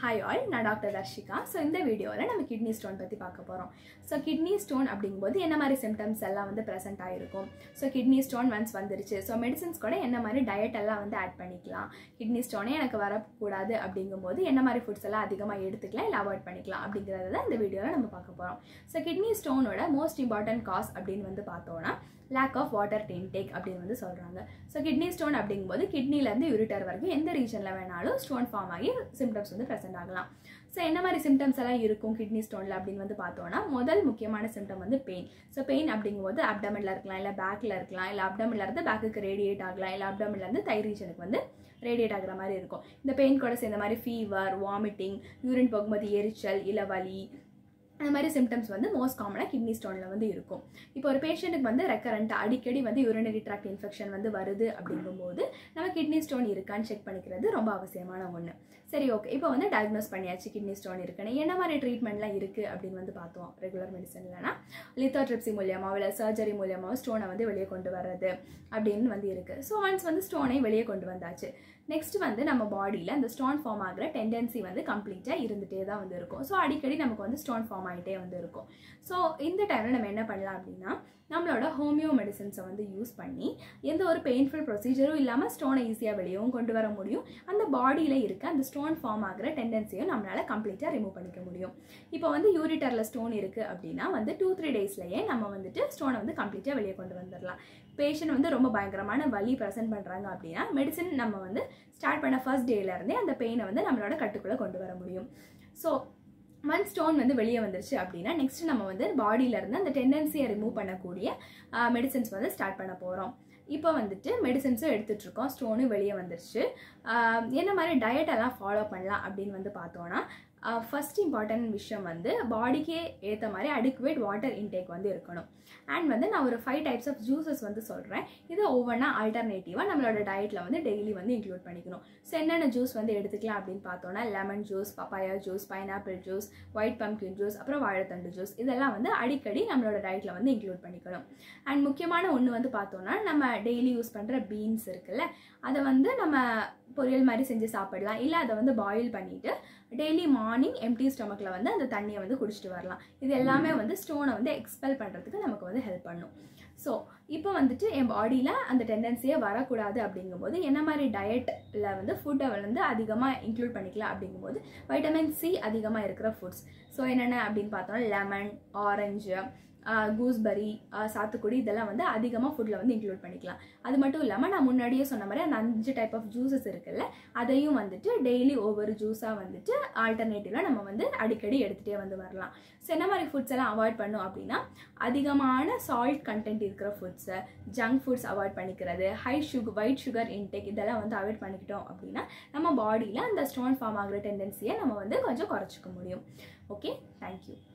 hi all நான் doctor Darshika so இந்த வீடியோவில் நம்ம கிட்னி ஸ்டோன் பற்றி பார்க்க போகிறோம் ஸோ கிட்னி ஸ்டோன் அப்படிங்கும்போது என்ன மாதிரி சிம்டம்ஸ் எல்லாம் வந்து ப்ரெசென்ட் ஆகிருக்கும் ஸோ கிட்னி ஸ்டோன் ஒன்ஸ் வந்துருச்சு ஸோ மெடிசின்ஸ் கூட என்ன மாதிரி டயட் எல்லாம் வந்து ஆட் பண்ணிக்கலாம் கிட்னி ஸ்டோனே எனக்கு வரக்கூடாது அப்படிங்கும்போது என்ன மாதிரி ஃபுட்ஸ் எல்லாம் அதிகமாக எடுத்துக்கலாம் இல்லை அவாய்ட் பண்ணிக்கலாம் அப்படிங்கிறத தான் இந்த வீடியோவில் நம்ம பார்க்க போகிறோம் ஸோ கிட்னி ஸ்டோனோட மோஸ்ட் இம்பார்ட்டன்ட் காஸ் அப்படின்னு வந்து பார்த்தோன்னா லேக் ஆஃப் வாட்டர் இன்டேக் அப்படின்னு வந்து சொல்கிறாங்க ஸோ கிட்னி ஸ்டோன் அப்படிங்கும்போது கிட்னிலேருந்து யூரிட்டர் வரைக்கும் எந்த ரீஜனில் வேணாலும் ஸ்டோன் ஃபார்ம் ஆகி சிம்டம்ஸ் வந்து ப்ரெசென்ட் ஆகலாம் ஸோ என்ன மாதிரி சிம்டம்ஸ் எல்லாம் இருக்கும் கிட்னி ஸ்டோனில் அப்படின்னு வந்து பார்த்தோன்னா முதல் முக்கியமான சிம்டம் வந்து பெயின் ஸோ பெயின் அப்படிங்கும்போது அப்டமில் இருக்கலாம் இல்லை பேக்கில் இருக்கலாம் இல்லை அப்டமில் இருந்து பேக்குக்கு ரேடியேட் ஆகலாம் இல்லை அப்டமில் இருந்து தை ரீஜனுக்கு வந்து ரேடியேட் ஆகிற மாதிரி இருக்கும் இந்த பெயின் கூட சேர்ந்த மாதிரி ஃபீவர் வாமிட்டிங் யூரின் போகும்போது எரிச்சல் இல்லை வலி அந்த மாதிரி சிம்டம்ஸ் வந்து மோஸ்ட் காமனாக கிட்னி ஸ்டோனில் வந்து இருக்கும் இப்போ ஒரு பேஷண்ட்டுக்கு வந்து ரெக்கரண்ட்டாக அடிக்கடி வந்து யூரினரி ட்ராக்ட் இன்ஃபெக்ஷன் வந்து வருது அப்படிங்கும்போது நம்ம கிட்னி ஸ்டோன் இருக்கான்னு செக் பண்ணிக்கிறது ரொம்ப அவசியமான ஒன்று சரி ஓகே இப்போ வந்து டயக்னோஸ் பண்ணியாச்சு கிட்னி ஸ்டோன் இருக்குன்னு என்ன மாதிரி ட்ரீட்மெண்ட்லாம் இருக்குது அப்படின்னு வந்து பார்த்தோம் ரெகுலர் மெடிசன்லனா லித்தோட்ரிப்சி மூலியமாக இல்லை சர்ஜரி மூலியமாக ஸ்டோனை வந்து வெளியே கொண்டு வர்றது அப்படின்னு வந்து இருக்குது ஸோ ஒன்ஸ் வந்து ஸ்டோனை வெளியே கொண்டு வந்தாச்சு நெக்ஸ்ட் வந்து நம்ம பாடியில் அந்த ஸ்டோன் ஃபார்ம் ஆகிற டெண்டன்சி வந்து கம்ப்ளீட்டாக இருந்துகிட்டே தான் வந்து இருக்கும் ஸோ அடிக்கடி நமக்கு வந்து ஸ்டோன் ஃபார்ம் ஆகிட்டே வந்து இருக்கும் ஸோ இந்த டைமில் நம்ம என்ன பண்ணலாம் அப்படின்னா நம்மளோட ஹோமியோ மெடிசன்ஸை வந்து யூஸ் பண்ணி எந்த ஒரு பெயின்ஃபுல் ப்ரொசீஜரும் இல்லாமல் ஸ்டோனை ஈஸியாக வெளியவும் கொண்டு வர முடியும் அந்த பாடியில் இருக்க அந்த ஸ்டோன் ஃபார்ம் ஆகிற டெண்டன்சியும் நம்மளால் கம்ப்ளீட்டாக ரிமூவ் பண்ணிக்க முடியும் இப்போ வந்து யூரிட்டரில் ஸ்டோன் இருக்குது அப்படின்னா வந்து டூ த்ரீ டேஸ்லேயே நம்ம வந்துட்டு ஸ்டோனை வந்து கம்ப்ளீட்டாக வெளியே கொண்டு வந்துடலாம் பேஷண்ட் வந்து ரொம்ப பயங்கரமான வலி ப்ரெசென்ட் பண்ணுறாங்க அப்படின்னா மெடிசன் நம்ம வந்து ஸ்டார்ட் பண்ண ஃபர்ஸ்ட் டேலேருந்தே அந்த பெயினை வந்து நம்மளோட கட்டுக்குள்ளே கொண்டு வர முடியும் ஸோ ஒன் ஸ்டோன் வந்து வெளியே வந்துருச்சு அப்படின்னா நெக்ஸ்ட் நம்ம வந்து பாடியிலேருந்து அந்த டெண்டன்சியை ரிமூவ் பண்ணக்கூடிய மெடிசன்ஸ் வந்து ஸ்டார்ட் பண்ண போகிறோம் இப்போ வந்துட்டு மெடிசன்ஸும் எடுத்துகிட்டு இருக்கோம் ஸ்டோனும் வெளியே வந்துருச்சு என்ன மாதிரி டயட் எல்லாம் ஃபாலோ பண்ணலாம் அப்படின்னு வந்து பார்த்தோன்னா ஃபஸ்ட் இம்பார்ட்டன்ட் விஷயம் வந்து பாடிக்கே ஏற்ற மாதிரி அடிக்குவேட் வாட்டர் இன்டேக் வந்து இருக்கணும் அண்ட் வந்து நான் ஒரு ஃபைவ் டைப்ஸ் ஆஃப் ஜூஸஸ் வந்து சொல்கிறேன் இதை ஒவ்வொன்றா ஆல்டர்னேட்டிவாக நம்மளோட டயட்டில் வந்து டெய்லி வந்து இன்க்ளூட் பண்ணிக்கணும் ஸோ என்னென்ன ஜூஸ் வந்து எடுத்துக்கலாம் அப்படின்னு பார்த்தோன்னா lemon juice papaya juice pineapple juice white pumpkin juice அப்புறம் வாழைத்தண்டு ஜூஸ் இதெல்லாம் வந்து அடிக்கடி நம்மளோட டயட்டில் வந்து இன்க்ளூட் பண்ணிக்கணும் அண்ட் முக்கியமான ஒன்று வந்து பார்த்தோன்னா நம்ம டெய்லி யூஸ் பண்ணுற பீன்ஸ் இருக்குல்ல அதை வந்து நம்ம பொரியல் மாதிரி செஞ்சு சாப்பிடலாம் இல்லை அதை வந்து பாயில் பண்ணிவிட்டு டெய்லி மார்னிங் எம்டி ஸ்டொமக்கில் வந்து அந்த தண்ணியை வந்து குடிச்சிட்டு வரலாம் இது எல்லாமே வந்து ஸ்டோனை வந்து எக்ஸ்பெல் பண்ணுறதுக்கு நமக்கு வந்து ஹெல்ப் பண்ணும் ஸோ இப்போ வந்துட்டு என் பாடியில் அந்த டெண்டன்சியே வரக்கூடாது அப்படிங்கும்போது என்ன மாதிரி டயட்டில் வந்து ஃபுட்டை வந்து அதிகமாக இன்க்ளூட் பண்ணிக்கலாம் அப்படிங்கும்போது வைட்டமின் சி அதிகமாக இருக்கிற ஃபுட்ஸ் ஸோ என்னென்ன அப்படின்னு பார்த்தோம்னா லெமன் ஆரஞ்சு கூஸ்பெரி சாத்துக்குடி இதெல்லாம் வந்து அதிகமாக ஃபுட்டில் வந்து இன்க்ளூட் பண்ணிக்கலாம் அது மட்டும் இல்லாமல் நான் முன்னாடியே சொன்ன மாதிரி அந்த அஞ்சு டைப் ஆஃப் ஜூஸஸ் இருக்குல்ல அதையும் வந்துட்டு டெய்லி ஒவ்வொரு ஜூஸாக வந்துட்டு ஆல்டர்னேட்டிவாக நம்ம வந்து அடிக்கடி எடுத்துகிட்டே வந்து வரலாம் ஸோ என்ன மாதிரி ஃபுட்ஸ் எல்லாம் அவாய்ட் பண்ணும் அப்படின்னா அதிகமான சால்ட் கண்டென்ட் இருக்கிற ஃபுட்ஸை ஜங்க் ஃபுட்ஸ் அவாய்ட் பண்ணிக்கிறது high sugar white sugar intake இதெல்லாம் வந்து அவாய்ட் பண்ணிக்கிட்டோம் அப்படின்னா நம்ம பாடியில் அந்த ஸ்டோன் ஃபார்ம் ஆகிற டெண்டன்சியை நம்ம வந்து கொஞ்சம் குறைச்சிக்க முடியும் ஓகே தேங்க்யூ